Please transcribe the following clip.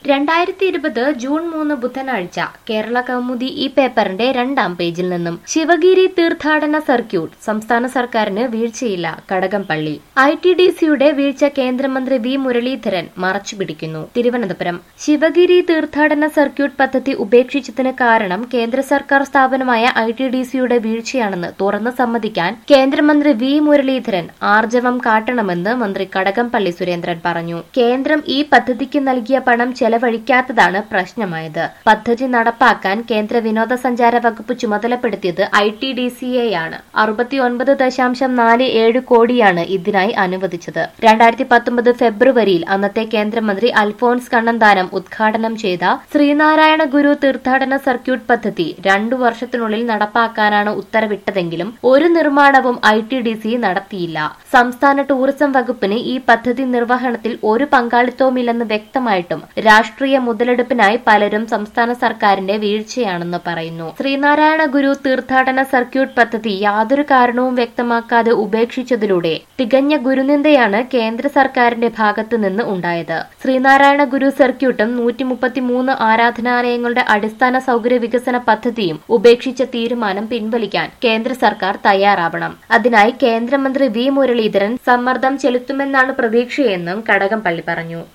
രണ്ടായിരത്തി ഇരുപത് ജൂൺ മൂന്ന് ബുധനാഴ്ച കേരള കൗമുദി ഈ പേപ്പറിന്റെ രണ്ടാം പേജിൽ നിന്നും ശിവഗിരി തീർത്ഥാടന സർക്യൂട്ട് സംസ്ഥാന സർക്കാരിന് വീഴ്ചയില്ല കടകംപള്ളി ഐ ടി ഡി സിയുടെ വീഴ്ച കേന്ദ്രമന്ത്രി വി മുരളീധരൻ മറച്ചുപിടിക്കുന്നു തിരുവനന്തപുരം ശിവഗിരി തീർത്ഥാടന സർക്യൂട്ട് പദ്ധതി ഉപേക്ഷിച്ചതിന് കാരണം കേന്ദ്ര സർക്കാർ സ്ഥാപനമായ ഐ ടി ഡി സിയുടെ വീഴ്ചയാണെന്ന് തുറന്ന് സമ്മതിക്കാൻ കേന്ദ്രമന്ത്രി വി മുരളീധരൻ ആർജവം കാട്ടണമെന്ന് മന്ത്രി കടകംപള്ളി സുരേന്ദ്രൻ പറഞ്ഞു കേന്ദ്രം ഈ പദ്ധതിക്ക് നൽകിയ പണം ചെലവഴിക്കാത്തതാണ് പ്രശ്നമായത് പദ്ധതി നടപ്പാക്കാൻ കേന്ദ്ര വിനോദസഞ്ചാര വകുപ്പ് ചുമതലപ്പെടുത്തിയത് ഐ ടി ഡി സിയെയാണ് അറുപത്തിയൊൻപത് ദശാംശം നാല് ഏഴ് കോടിയാണ് ഇതിനായി അനുവദിച്ചത് രണ്ടായിരത്തി പത്തൊമ്പത് ഫെബ്രുവരിയിൽ അന്നത്തെ കേന്ദ്രമന്ത്രി അൽഫോൺസ് കണ്ണന്താനം ഉദ്ഘാടനം ചെയ്ത ശ്രീനാരായണ ഗുരു തീർത്ഥാടന സർക്യൂട്ട് പദ്ധതി രണ്ടു വർഷത്തിനുള്ളിൽ നടപ്പാക്കാനാണ് ഉത്തരവിട്ടതെങ്കിലും ഒരു നിർമ്മാണവും ഐ ടി ഡി സി നടത്തിയില്ല സംസ്ഥാന ടൂറിസം വകുപ്പിന് ഈ പദ്ധതി നിർവഹണത്തിൽ ഒരു പങ്കാളിത്തവുമില്ലെന്ന് വ്യക്തമായിട്ടും രാഷ്ട്രീയ മുതലെടുപ്പിനായി പലരും സംസ്ഥാന സർക്കാരിന്റെ വീഴ്ചയാണെന്ന് പറയുന്നു ശ്രീനാരായണ ഗുരു തീർത്ഥാടന സർക്യൂട്ട് പദ്ധതി യാതൊരു കാരണവും വ്യക്തമാക്കാതെ ഉപേക്ഷിച്ചതിലൂടെ തികഞ്ഞ ഗുരുനിന്ദയാണ് കേന്ദ്ര സർക്കാരിന്റെ ഭാഗത്തു നിന്ന് ഉണ്ടായത് ശ്രീനാരായണ ഗുരു സർക്യൂട്ടും നൂറ്റി മുപ്പത്തിമൂന്ന് ആരാധനാലയങ്ങളുടെ അടിസ്ഥാന സൗകര്യ വികസന പദ്ധതിയും ഉപേക്ഷിച്ച തീരുമാനം പിൻവലിക്കാൻ കേന്ദ്ര സർക്കാർ തയ്യാറാവണം അതിനായി കേന്ദ്രമന്ത്രി വി മുരളീധരൻ സമ്മർദ്ദം ചെലുത്തുമെന്നാണ് പ്രതീക്ഷയെന്നും കടകംപള്ളി പറഞ്ഞു